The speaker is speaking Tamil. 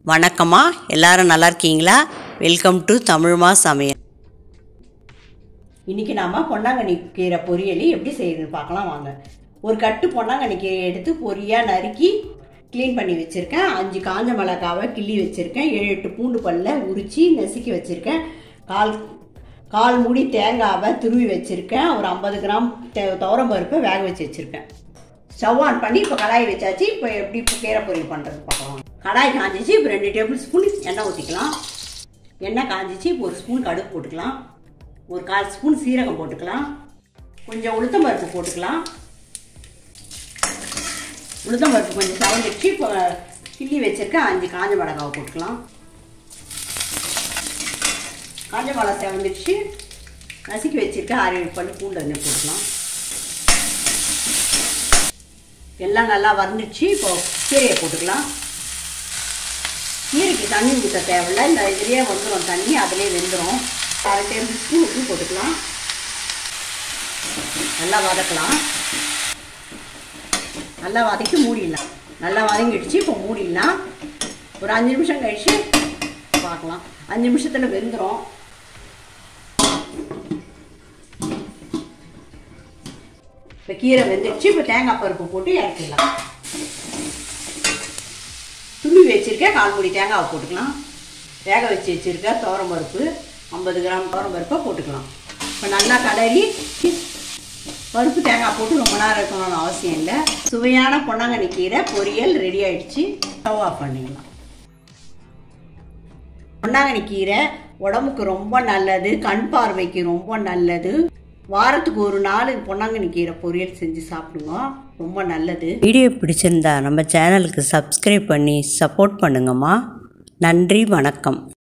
வணக்கம்மா எல்லாரும் நல்லா இருக்கீங்களா வெல்கம் டு தமிழ்மா சமையல் இன்றைக்கி நாம் பொன்னாங்கண்ணி கீரை பொரியல் எப்படி செய்யறதுன்னு பார்க்கலாம் வாங்க ஒரு கட்டு பொன்னாங்கண்ணி கீரை எடுத்து பொரியாக நறுக்கி க்ளீன் பண்ணி வச்சுருக்கேன் அஞ்சு காஞ்ச மிளகாவை கிள்ளி வச்சுருக்கேன் ஏழு எட்டு பூண்டு பல்ல உரித்து நசுக்கி வச்சுருக்கேன் கால் கால் மூடி தேங்காவை துருவி வச்சுருக்கேன் ஒரு ஐம்பது கிராம் துவரம் பருப்பை வேக வச்சு வச்சுருக்கேன் ஸ்டவ் ஆன் பண்ணி இப்போ கடாய் வச்சாச்சு இப்போ எப்படி இப்போ கீரை பொரியல் பண்ணுறது பார்க்கலாம் கடாய் காஞ்சிச்சு இப்போ ரெண்டு டேபிள் ஸ்பூன் எண்ணெய் ஊற்றிக்கலாம் எண்ணெய் காஞ்சிச்சு இப்போ ஒரு ஸ்பூன் கடுகு போட்டுக்கலாம் ஒரு கால் ஸ்பூன் சீரகம் போட்டுக்கலாம் கொஞ்சம் உளுத்தம் பருப்பு போட்டுக்கலாம் உளுத்தம் பருப்பு கொஞ்சம் சவந்துச்சு இப்போ கிள்ளி வச்சிருக்க அஞ்சு காஞ்ச மிளகாவை போட்டுக்கலாம் காஞ்ச மிளகா செவந்துச்சு நசுக்கி வச்சிருக்க ஆறு ஏழு பல்லு பூண்டு எண்ணெய் போட்டுக்கலாம் எல்லாம் நல்லா வறண்டுச்சு இப்போ கீரையை போட்டுக்கலாம் கீரைக்கு தண்ணி ஊற்ற தேவையில்ல இந்த இதுலேயே வந்துடும் தண்ணி அதிலே வெந்துடும் அரை டேபிள் ஸ்பூன் உப்பு போட்டுக்கலாம் நல்லா வதக்கலாம் நல்லா வதக்கி மூடிடலாம் நல்லா வதங்கிடுச்சு இப்போ மூடிடலாம் ஒரு அஞ்சு நிமிஷம் கழிச்சு பார்க்கலாம் அஞ்சு நிமிஷத்தில் வெந்துடும் இப்போ கீரை வெந்துடுச்சு இப்போ தேங்காய் பருப்பு போட்டு இறக்கிடலாம் துணி வச்சுருக்கேன் கால் மூடி தேங்காவை போட்டுக்கலாம் வேக வச்சு வச்சுருக்க துவரம் பருப்பு ஐம்பது கிராம் துவரம் பருப்பை போட்டுக்கலாம் இப்போ நல்லா கலரி பருப்பு தேங்காய் போட்டு ரொம்ப நேரம் இருக்கணும்னு அவசியம் இல்லை சுவையான பொன்னாங்கண்ணி கீரை பொரியல் ரெடி ஆயிடுச்சு ஸ்டவ் ஆஃப் பண்ணிக்கலாம் பொன்னாங்கண்ணி கீரை உடம்புக்கு ரொம்ப நல்லது கண் பார்வைக்கு ரொம்ப நல்லது வாரத்துக்கு ஒரு நாள் பொன்னாங்கண்ணி கீரை பொரியல் செஞ்சு சாப்பிடுங்க ரொம்ப நல்லது வீடியோ பிடிச்சிருந்தா நம்ம சேனலுக்கு சப்ஸ்கிரைப் பண்ணி சப்போர்ட் பண்ணுங்கம்மா நன்றி வணக்கம்